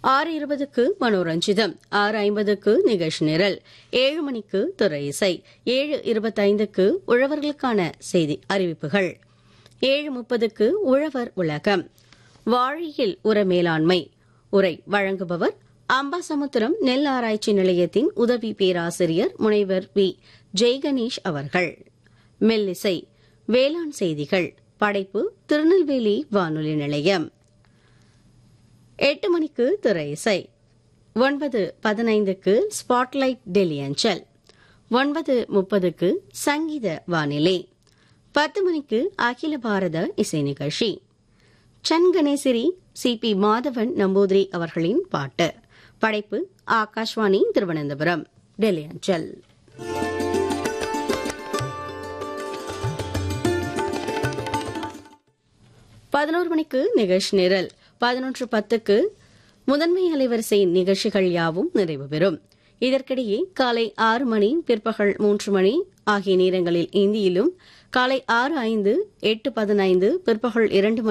ஆறு இருபதுக்கு மனோரஞ்சிதம் ஆறு ஐம்பதுக்கு நிகழ்ச்சி நிரல் ஏழு மணிக்கு துறை இசை ஏழு இருபத்தைந்துக்கு உழவர்களுக்கான செய்தி அறிவிப்புகள் ஏழு முப்பதுக்கு உழவர் உலகம் வாழியில் உர மேலாண்மை உரை வழங்குபவர் அம்பாசமுத்திரம் நெல் ஆராய்ச்சி நிலையத்தின் உதவி பேராசிரியர் முனைவர் வி ஜெய்கணேஷ் அவர்கள் மெல்லிசை வேளாண் செய்திகள் படைப்பு திருநெல்வேலி வானொலி நிலையம் எட்டு மணிக்கு திரை இசை ஒன்பது பதினைந்துக்கு ஸ்பாட்லைட் டெல்லி அஞ்சல் ஒன்பது முப்பதுக்கு சங்கீத வானிலை பத்து மணிக்கு அகில பாரத இசை நிகழ்ச்சி சன் கணேசிரி சி பி மாதவன் நம்பூதிரி அவர்களின் பாட்டு படைப்பு ஆகாஷ்வாணி திருவனந்தபுரம் டெல்லி அஞ்சல் பதினோரு மணிக்கு நிகழ்ச்சி நிரல் பதினொன்று பத்துக்கு முதன்மை அலைவரிசையின் நிகழ்ச்சிகள் யாவும் நிறைவு பெறும் இதற்கிடையே காலை ஆறு மணி பிற்பகல் மூன்று மணி ஆகிய நேரங்களில் இந்தியிலும் காலை ஆறு ஐந்து எட்டு பதினைந்து பிற்பகல் இரண்டு மணி